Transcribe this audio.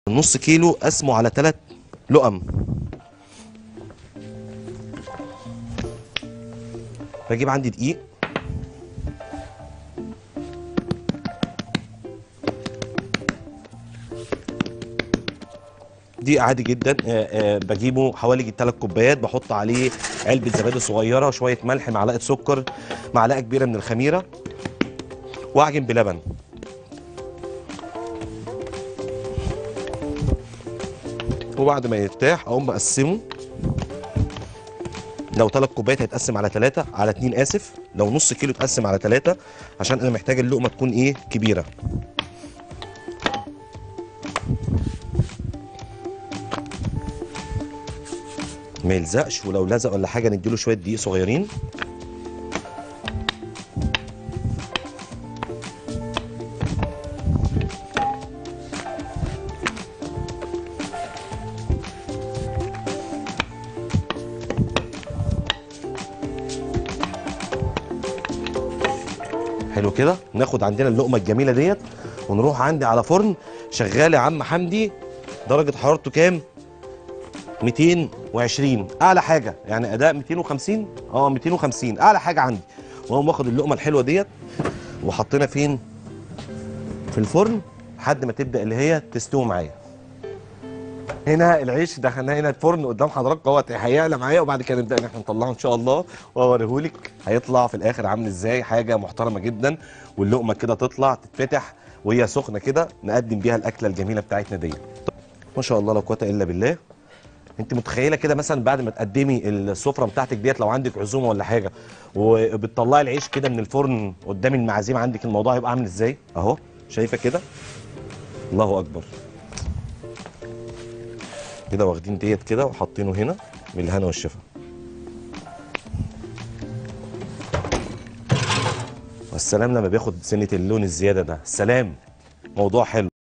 نص كيلو قسمه على ثلاث لقم بجيب عندي دقيق دقيق عادي جدا آه، آه، بجيبه حوالي 3 كوبايات بحط عليه علبه زبادي صغيره شويه ملح معلقه سكر معلقه كبيره من الخميره واعجن بلبن وبعد ما يرتاح اقوم بقسمه لو 3 كوبايات هيتقسم على 3 على 2 اسف لو نص كيلو يتقسم على 3 عشان انا محتاج اللقمه تكون ايه كبيره ما يلزقش ولو لزق ولا حاجه نديله شويه دقيق صغيرين حلو كده ناخد عندنا اللقمه الجميله ديت ونروح عندي على فرن شغال يا عم حمدي درجه حرارته كام 220 اعلى حاجه يعني اداء 250 اه 250 اعلى حاجه عندي واقوم واخد اللقمه الحلوه ديت وحطينا فين في الفرن لحد ما تبدا اللي هي تستوي معايا هنا العيش دخلناه هنا الفرن قدام حضرتك اهوت هيعلى معايا وبعد كده نبدا ان احنا نطلعه ان شاء الله واوريهولك هيطلع في الاخر عامل ازاي حاجه محترمه جدا واللقمه كده تطلع تتفتح وهي سخنه كده نقدم بيها الاكله الجميله بتاعتنا ديت ما شاء الله لا قوه الا بالله انت متخيله كده مثلا بعد ما تقدمي السفره بتاعتك ديت لو عندك عزومه ولا حاجه وبتطلعي العيش كده من الفرن قدام المعازيم عندك الموضوع هيبقى عامل ازاي اهو شايفه كده الله اكبر كده واخدين ديت كده وحاطينه هنا بالهنا والشفا والسلام لما بياخد سنه اللون الزياده ده سلام موضوع حلو